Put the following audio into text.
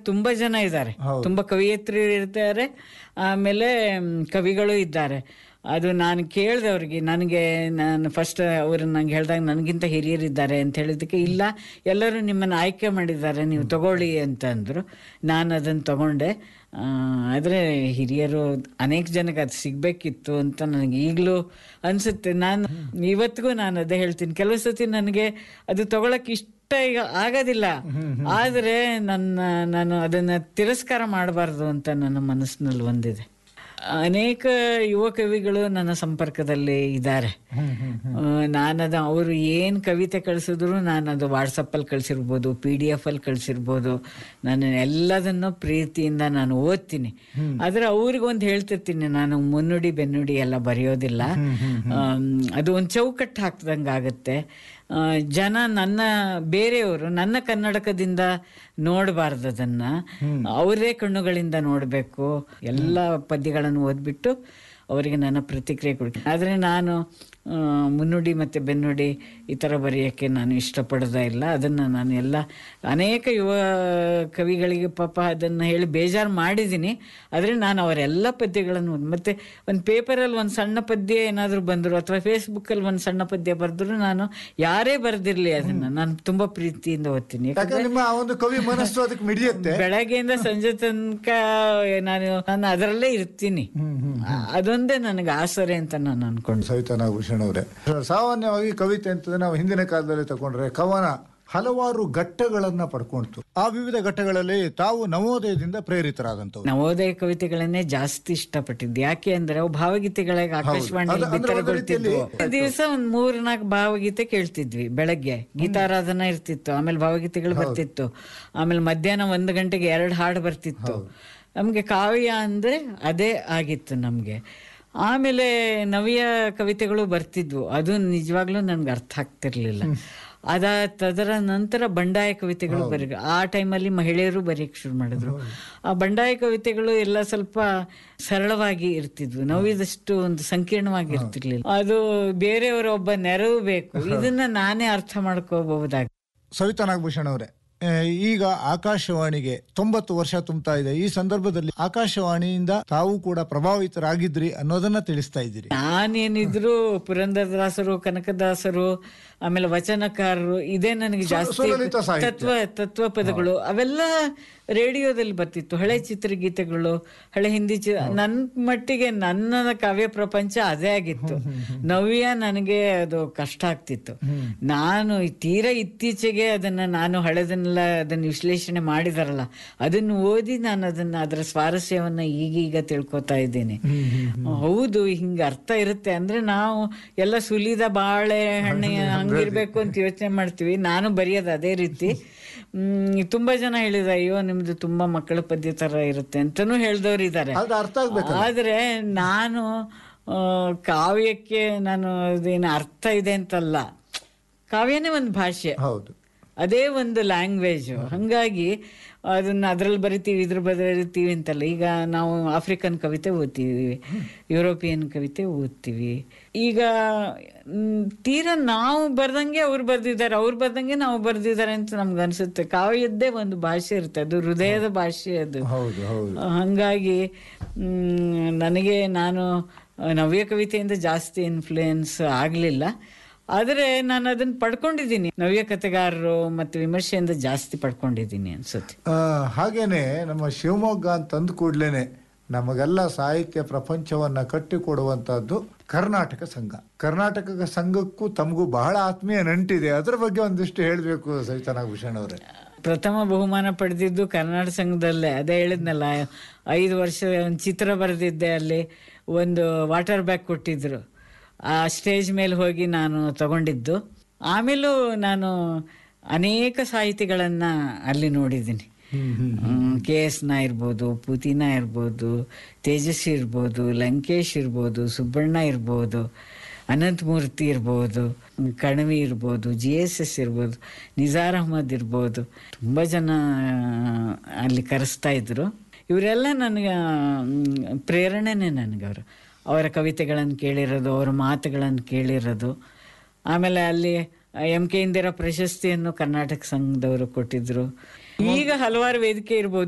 ತುಂಬಾ ಜನ ಇದ್ದಾರೆ ತುಂಬಾ ಕವಿಯತ್ರಿ ಇರ್ತಾರೆ ಆಮೇಲೆ ಮ್, ಕವಿಗಳು ಇದ್ದಾರೆ ಅದು ನಾನು ಕೇಳಿದೆ ಅವ್ರಿಗೆ ನನಗೆ ನಾನು ಫಸ್ಟ್ ಅವರು ನಂಗೆ ಹೇಳಿದಾಗ ನನಗಿಂತ ಹಿರಿಯರಿದ್ದಾರೆ ಅಂತ ಹೇಳಿದ್ದಕ್ಕೆ ಇಲ್ಲ ಎಲ್ಲರೂ ನಿಮ್ಮನ್ನು ಆಯ್ಕೆ ಮಾಡಿದ್ದಾರೆ ನೀವು ತಗೊಳ್ಳಿ ಅಂತ ಅಂದರು ನಾನು ಅದನ್ನು ತಗೊಂಡೆ ಆ, ಆದರೆ ಹಿರಿಯರು ಅನೇಕ ಜನಕ್ಕೆ ಅದು ಸಿಗಬೇಕಿತ್ತು ಅಂತ ನನಗೆ ಈಗಲೂ ಅನಿಸುತ್ತೆ ನಾನು ಇವತ್ತಿಗೂ ನಾನು ಅದೇ ಹೇಳ್ತೀನಿ ಕೆಲವು ಸತಿ ನನಗೆ ಅದು ತಗೊಳಕ್ಕೆ ಇಷ್ಟ ಈಗ ಆಗೋದಿಲ್ಲ ಆದರೆ ನನ್ನ ನಾನು ಅದನ್ನು ತಿರಸ್ಕಾರ ಮಾಡಬಾರ್ದು ಅಂತ ನನ್ನ ಮನಸ್ಸಿನಲ್ಲಿ ಒಂದಿದೆ ಅನೇಕ ಯುವ ಕವಿಗಳು ನನ್ನ ಸಂಪರ್ಕದಲ್ಲಿ ಇದ್ದಾರೆ ನಾನದು ಅವರು ಏನು ಕವಿತೆ ಕಳಿಸಿದ್ರು ನಾನು ಅದು ವಾಟ್ಸಪ್ಪಲ್ಲಿ ಕಳಿಸಿರ್ಬೋದು ಪಿ ಡಿ ಎಫ್ ಅಲ್ಲಿ ಕಳಿಸಿರ್ಬೋದು ನಾನು ಎಲ್ಲದನ್ನು ಪ್ರೀತಿಯಿಂದ ನಾನು ಓದ್ತೀನಿ ಆದರೆ ಅವ್ರಿಗೆ ಒಂದು ಹೇಳ್ತಿರ್ತೀನಿ ನಾನು ಮುನ್ನುಡಿ ಬೆನ್ನುಡಿ ಎಲ್ಲ ಬರೆಯೋದಿಲ್ಲ ಆಮ್, ಅದು ಒಂದು ಚೌಕಟ್ಟು ಹಾಕ್ದಂಗೆ ಆಗುತ್ತೆ ಆ, ಜನ ನನ್ನ ಬೇರೆಯವರು ನನ್ನ ಕನ್ನಡಕದಿಂದ ನೋಡಬಾರ್ದು ಅದನ್ನ ಅವರೇ ಕಣ್ಣುಗಳಿಂದ ನೋಡಬೇಕು ಎಲ್ಲ ಪದ್ಯಗಳನ್ನು ಓದ್ಬಿಟ್ಟು ಅವರಿಗೆ ನನ್ನ ಪ್ರತಿಕ್ರಿಯೆ ಕೊಡ್ತೀನಿ ಆದರೆ ನಾನು ಆ, ಮುನ್ನುಡಿ ಮತ್ತು ಬೆನ್ನುಡಿ ಈ ಥರ ಬರೆಯೋಕ್ಕೆ ನಾನು ಇಷ್ಟಪಡೋದೇ ಇಲ್ಲ ಅದನ್ನು ನಾನು ಎಲ್ಲ ಅನೇಕ ಯುವ ಕವಿಗಳಿಗೆ ಪಾಪ ಅದನ್ನು ಹೇಳಿ ಬೇಜಾರು ಮಾಡಿದ್ದೀನಿ ಆದರೆ ನಾನು ಅವರೆಲ್ಲ ಪದ್ಯಗಳನ್ನು ಓದ್- ಮತ್ತೆ ಒಂದು ಪೇಪರಲ್ಲಿ ಒಂದು ಸಣ್ಣ ಪದ್ಯ ಏನಾದರೂ ಬಂದರು ಅಥವಾ ಫೇಸ್ಬುಕ್ಕಲ್ಲಿ ಒಂದು ಸಣ್ಣ ಪದ್ಯ ಬರೆದ್ರು ನಾನು ಯಾರೇ ಬರೆದಿರಲಿ ಅದನ್ನು ನಾನು ತುಂಬ ಪ್ರೀತಿಯಿಂದ ಓದ್ತೀನಿ ಯಾಕಂದ್ರೆ ನಿಮ್ಮ ಆ ಒಂದು ಕವಿ ಮನಸ್ಸು ಅದಕ್ಕೆ ಮಿಡಿಯುತ್ತೆ ಬೆಳಗ್ಗೆಯಿಂದ ಸಂಜೆ ತನಕ ನಾನು ನಾನು ಅದರಲ್ಲೇ ಇರ್ತೀನಿ ಆ- ಅದೊಂದೇ ನನಗೆ ಆಸರೆ ಅಂತ ನಾನು ಅನ್ಕೊಂಡು ಸವಿತಾ ನಾಗಭೂಷಣ್ ಅವರೇ ಸಾಮಾನ್ಯವಾಗಿ ಕವಿತೆ ಅಂತಂದ್ರೆ ನಾವು ಹಿಂದಿನ ಕಾಲದಲ್ಲಿ ತಗೊಂಡ್ರೆ ಕವನ ಹಲವಾರು ಘಟ್ಟಗಳನ್ನ ಪಡ್ಕೊಳ್ತು ಆ ವಿವಿಧ ಘಟ್ಟಗಳಲ್ಲಿ ತಾವು ನವೋದಯದಿಂದ ಪ್ರೇರಿತರಾದಂತವ್ರು ನವೋದಯ ಕವಿತೆಗಳನ್ನೇ ಜಾಸ್ತಿ ಇಷ್ಟಪಟ್ಟಿದ್ದು ಯಾಕೆ ಅಂದ್ರೆ ಅವು ಭಾವಗೀತೆಗಳಿಗೆ ಆಕಾಶವಾಣಿಯಲ್ಲಿ ಅದು- ಅಂದ್ರೆ ಒಂದು ಬಿತ್ತರಗೊಳ್ತಿದ್ವು ರೀತಿಯಲ್ಲಿ- ದಿವಸ ಒಂದ್ ಮೂರ್ ನಾಲ್ಕು ಭಾವಗೀತೆ ಕೇಳ್ತಿದ್ವಿ ಬೆಳಗ್ಗೆ ಗೀತಾರಾಧನ ಇರ್ತಿತ್ತು ಆಮೇಲೆ ಭಾವಗೀತೆಗಳು ಬರ್ತಿತ್ತು ಆಮೇಲೆ ಮಧ್ಯಾಹ್ನ ಒಂದು ಗಂಟೆಗೆ ಎರಡು ಹಾಡು ಬರ್ತಿತ್ತು ನಮ್ಗೆ ಕಾವ್ಯ ಅಂದ್ರೆ ಅದೇ ಆಗಿತ್ತು ನಮ್ಗೆ ಆಮೇಲೆ ನವ್ಯ ಕವಿತೆಗಳು ಬರ್ತಿದ್ವು ಅದು ನಿಜವಾಗ್ಲೂ ನನ್ಗೆ ಅರ್ಥ ಆಗ್ತಿರ್ಲಿಲ್ಲ ಅದ ತದರ ನಂತರ ಬಂಡಾಯ ಕವಿತೆಗಳು ಬರೀ ಆ ಟೈಮಲ್ಲಿ ಮಹಿಳೆಯರು ಬರೆಯಕ್ಕೆ ಶುರು ಮಾಡಿದ್ರು ಆ ಬಂಡಾಯ ಕವಿತೆಗಳು ಎಲ್ಲ ಸ್ವಲ್ಪ ಸರಳವಾಗಿ ಇರ್ತಿದ್ವು ನೋವಿದಷ್ಟು ಒಂದು ಸಂಕೀರ್ಣವಾಗಿ ಇರ್ತಿರ್ಲಿಲ್ಲ ಅದು ಬೇರೆಯವರ ಒಬ್ಬ ನೆರವು ಬೇಕು ಇದನ್ನ ನಾನೇ ಅರ್ಥ ಮಾಡ್ಕೋಬಹುದಾಗ ಸವಿತಾ ನಾಗಭೂಷಣ್ ಅವರೇ ಆ, ಈಗ ಆಕಾಶವಾಣಿಗೆ ತೊಂಬತ್ತು ವರ್ಷ ತುಂಬ್ತಾ ಇದೆ ಈ ಸಂದರ್ಭದಲ್ಲಿ ಆಕಾಶವಾಣಿಯಿಂದ ತಾವು ಕೂಡ ಪ್ರಭಾವಿತರಾಗಿದ್ರಿ ಅನ್ನೋದನ್ನ ತಿಳಿಸ್ತಾ ಇದ್ದೀರಿ ನಾನೇನಿದ್ರು ಪುರಂದರದಾಸರು ಕನಕದಾಸರು ಆಮೇಲೆ ವಚನಕಾರರು ಇದೇ ನನಗೆ ಜಾಸ್ತಿ ಸುಲಲಿತ ಸಾಹಿತ್ಯ. ತತ್ವ ತತ್ವ ಪದಗಳು ಅವೆಲ್ಲ ರೇಡಿಯೋದಲ್ಲಿ ಬರ್ತಿತ್ತು ಹಳೆ ಚಿತ್ರಗೀತೆಗಳು ಹಳೆ ಹಿಂದಿ ಚಿ ನನ್ನ ಮಟ್ಟಿಗೆ ನನ್ನ ಕಾವ್ಯ ಪ್ರಪಂಚ ಅದೇ ಆಗಿತ್ತು ನವ್ಯ ನನಗೆ ಅದು ಕಷ್ಟ ಆಗ್ತಿತ್ತು ನಾನು ಈ ತೀರಾ ಇತ್ತೀಚೆಗೆ ಅದನ್ನ ನಾನು ಹಳೆದನ್ನೆಲ್ಲ ಅದನ್ನ ವಿಶ್ಲೇಷಣೆ ಮಾಡಿದಾರಲ್ಲ ಅದನ್ನು ಓದಿ ನಾನು ಅದನ್ನ ಅದರ ಸ್ವಾರಸ್ಯವನ್ನ ಈಗೀಗ ತಿಳ್ಕೊತಾ ಇದ್ದೀನಿ ಹೌದು ಹಿಂಗ ಅರ್ಥ ಇರುತ್ತೆ ಅಂದ್ರೆ ನಾವು ಎಲ್ಲ ಸುಲಿದ ಬಾಳೆ ಹಣ್ಣು ಹಂಗಿರ್ಬೇಕು ಅಂತ ಯೋಚನೆ ಮಾಡ್ತೀವಿ ನಾನು ಬರೆಯೋದು ಅದೇ ರೀತಿ ಹ್ಮ್ ತುಂಬಾ ಜನ ಹೇಳಿದ ಅಯ್ಯೋ ನಿಮ್ದು ತುಂಬಾ ಮಕ್ಕಳ ಪದ್ಯ ತರ ಇರುತ್ತೆ ಅಂತಾನೂ ಹೇಳ್ದವ್ರು ಇದ್ದಾರೆ ಅದು ಅರ್ಥ ಆಗ್ಬೇಕು ಆದ್ರೆ ನಾನು ಆ, ಕಾವ್ಯಕ್ಕೆ ನಾನು ಅದೇನು ಅರ್ಥ ಇದೆ ಅಂತಲ್ಲ ಕಾವ್ಯನೇ ಒಂದು ಭಾಷೆ ಹೌದು ಅದೇ ಒಂದು ಲ್ಯಾಂಗ್ವೇಜ್ ಹಂಗಾಗಿ ಅದನ್ನ ಅದ್ರಲ್ಲಿ ಬರಿತೀವಿ ಇದ್ರ ಬರಿತೀವಿ ಅಂತಲ್ಲ ಈಗ ನಾವು ಆಫ್ರಿಕನ್ ಕವಿತೆ ಓದ್ತೀವಿ ಯುರೋಪಿಯನ್ ಕವಿತೆ ಓದ್ತೀವಿ ಈಗ ಮ್, ತೀರಾ ನಾವು ಬರ್ದಂಗೆ ಅವ್ರು ಬರ್ದಿದ್ದಾರೆ ಅವ್ರು ಬರ್ದಂಗೆ ನಾವು ಬರ್ದಿದ್ದಾರೆ ಅಂತ ನಮ್ಗೆ ಅನ್ಸುತ್ತೆ ಕಾವ್ಯದ್ದೇ ಒಂದು ಭಾಷೆ ಇರುತ್ತೆ ಅದು ಹೃದಯದ ಭಾಷೆ ಅದು ಹೌದು ಹೌದು ಹಂಗಾಗಿ ಮ್, ನನಗೆ ನಾನು ನವ್ಯ ಕವಿತೆಯಿಂದ ಜಾಸ್ತಿ ಇನ್ಫ್ಲೂಯೆನ್ಸ್ ಆಗಲಿಲ್ಲ ಆದರೆ ನಾನು ಅದನ್ನು ಪಡ್ಕೊಂಡಿದ್ದೀನಿ ನವ್ಯ ಕಥೆಗಾರರು ಮತ್ತು ವಿಮರ್ಶೆಯಿಂದ ಜಾಸ್ತಿ ಪಡ್ಕೊಂಡಿದ್ದೀನಿ ಅನ್ಸುತ್ತೆ ಆ, ಹಾಗೇನೆ ನಮ್ಮ ಶಿವಮೊಗ್ಗ ಅಂತಂದ ಕೂಡ್ಲೇನೆ ನಮಗೆಲ್ಲ ಸಾಹಿತ್ಯ ಪ್ರಪಂಚವನ್ನ ಕಟ್ಟಿಕೊಡುವಂತಹದ್ದು ಕರ್ನಾಟಕ ಸಂಘ ಕರ್ನಾಟಕ ಸಂಘಕ್ಕೂ ತಮಗೂ ಬಹಳ ಆತ್ಮೀಯ ನಂಟಿದೆ ಅದರ ಬಗ್ಗೆ ಒಂದಿಷ್ಟು ಹೇಳಬೇಕು ಸವಿತಾ ನಾಗಭೂಷಣ್ ಅವರೇ ಪ್ರಥಮ ಬಹುಮಾನ ಪಡೆದಿದ್ದು ಕರ್ನಾಟಕ ಸಂಘದಲ್ಲೇ ಅದೇ ಹೇಳಿದ್ನಲ್ಲ ಐದು ವರ್ಷ ಒಂದು ಚಿತ್ರ ಬರೆದಿದ್ದೆ ಅಲ್ಲಿ ಒಂದು ವಾಟರ್ ಬ್ಯಾಗ್ ಕೊಟ್ಟಿದ್ರು ಆ ಸ್ಟೇಜ್ ಮೇಲೆ ಹೋಗಿ ನಾನು ತಗೊಂಡಿದ್ದು ಆಮೇಲೂ ನಾನು ಅನೇಕ ಸಾಹಿತಿಗಳನ್ನ ಅಲ್ಲಿ ನೋಡಿದ್ದೀನಿ ಕೆ ಎಸ್ ನ ಇರ್ಬೋದು ಪುತಿನ ಇರ್ಬೋದು ತೇಜಸ್ವಿ ಇರ್ಬೋದು ಲಂಕೇಶ್ ಇರ್ಬೋದು ಸುಬ್ಬಣ್ಣ ಇರ್ಬೋದು ಅನಂತಮೂರ್ತಿ ಇರ್ಬೋದು ಕಣವಿ ಇರ್ಬೋದು ಜಿ ಎಸ್ ಎಸ್ ಇರ್ಬೋದು ನಿಜಾರ್ ಅಹಮದ್ ಇರ್ಬೋದು ತುಂಬ ಜನ ಆ, ಅಲ್ಲಿ ಕರೆಸ್ತಾ ಇದ್ರು ಇವರೆಲ್ಲ ನನಗೆ ಮ್, ಪ್ರೇರಣೆನೇ ನನಗೆ ಅವರು ಅವರ ಕವಿತೆಗಳನ್ನು ಕೇಳಿರೋದು ಅವರ ಮಾತುಗಳನ್ನು ಕೇಳಿರೋದು ಆಮೇಲೆ ಅಲ್ಲಿ ಎಂ ಕೆ ಇಂದಿರಾ ಪ್ರಶಸ್ತಿಯನ್ನು ಕರ್ನಾಟಕ ಸಂಘದವರು ಕೊಟ್ಟಿದ್ರು ಈಗ ಹಲವಾರು ವೇದಿಕೆ ಇರ್ಬೋದು